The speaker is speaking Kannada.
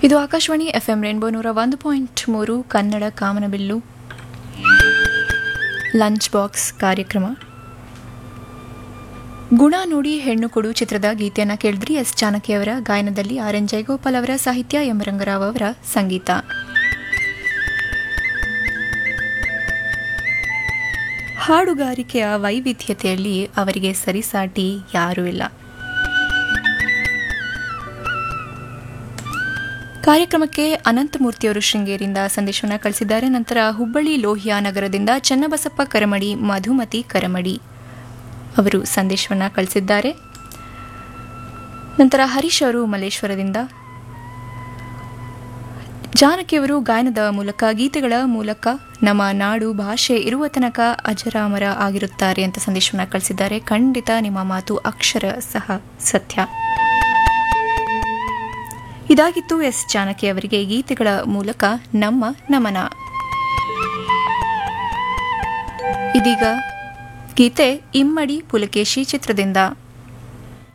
ಇದು ಆಕಾಶವಾಣಿ ಎಫ್ಎಂ ರೇನ್ಬೋ ನೂರ ಒಂದು ಪಾಯಿಂಟ್ ಮೂರು ಕನ್ನಡ ಕಾಮನಬಿಲ್ಲು ಲಂಚ್ ಬಾಕ್ಸ್ ಕಾರ್ಯಕ್ರಮ ಗುಣ ನುಡಿ ಹೆಣ್ಣು ಕೊಡು ಚಿತ್ರದ ಗೀತೆಯನ್ನು ಕೇಳಿದ್ರಿ ಎಸ್ ಜಾನಕಿಯವರ ಗಾಯನದಲ್ಲಿ ಆರ್ ಎನ್ ಜಯಗೋಪಾಲ್ ಅವರ ಸಾಹಿತ್ಯ ಎಂ ರಂಗರಾವ್ ಅವರ ಸಂಗೀತ ಹಾಡುಗಾರಿಕೆಯ ವೈವಿಧ್ಯತೆಯಲ್ಲಿ ಅವರಿಗೆ ಸರಿಸಾಟಿ ಯಾರೂ ಇಲ್ಲ ಕಾರ್ಯಕ್ರಮಕ್ಕೆ ಅನಂತಮೂರ್ತಿಯವರು ಶೃಂಗೇರಿಯಿಂದ ಸಂದೇಶವನ್ನು ಕಳಿಸಿದ್ದಾರೆ ನಂತರ ಹುಬ್ಬಳ್ಳಿ ಲೋಹಿಯಾ ನಗರದಿಂದ ಚನ್ನಬಸಪ್ಪ ಕರಮಡಿ ಮಧುಮತಿ ಕರಮಡಿ ಅವರು ಸಂದೇಶವನ್ನು ಕಳಿಸಿದ್ದಾರೆ ನಂತರ ಹರೀಶ್ ಅವರು ಮಲ್ಲೇಶ್ವರದಿಂದ ಜಾನಕಿಯವರು ಗಾಯನದ ಮೂಲಕ ಗೀತೆಗಳ ಮೂಲಕ ನಮ್ಮ ನಾಡು ಭಾಷೆ ಇರುವ ತನಕ ಅಜರಾಮರ ಆಗಿರುತ್ತಾರೆ ಅಂತ ಸಂದೇಶವನ್ನು ಕಳಿಸಿದ್ದಾರೆ ಖಂಡಿತ ನಿಮ್ಮ ಮಾತು ಅಕ್ಷರ ಸಹ ಸತ್ಯ ಇದಾಗಿತ್ತು ಎಸ್ ಜಾನಕಿ ಅವರಿಗೆ ಗೀತೆಗಳ ಮೂಲಕ ನಮ್ಮ ನಮನ ಇದೀಗ ಗೀತೆ ಇಮ್ಮಡಿ ಪುಲಕೇಶಿ ಚಿತ್ರದಿಂದ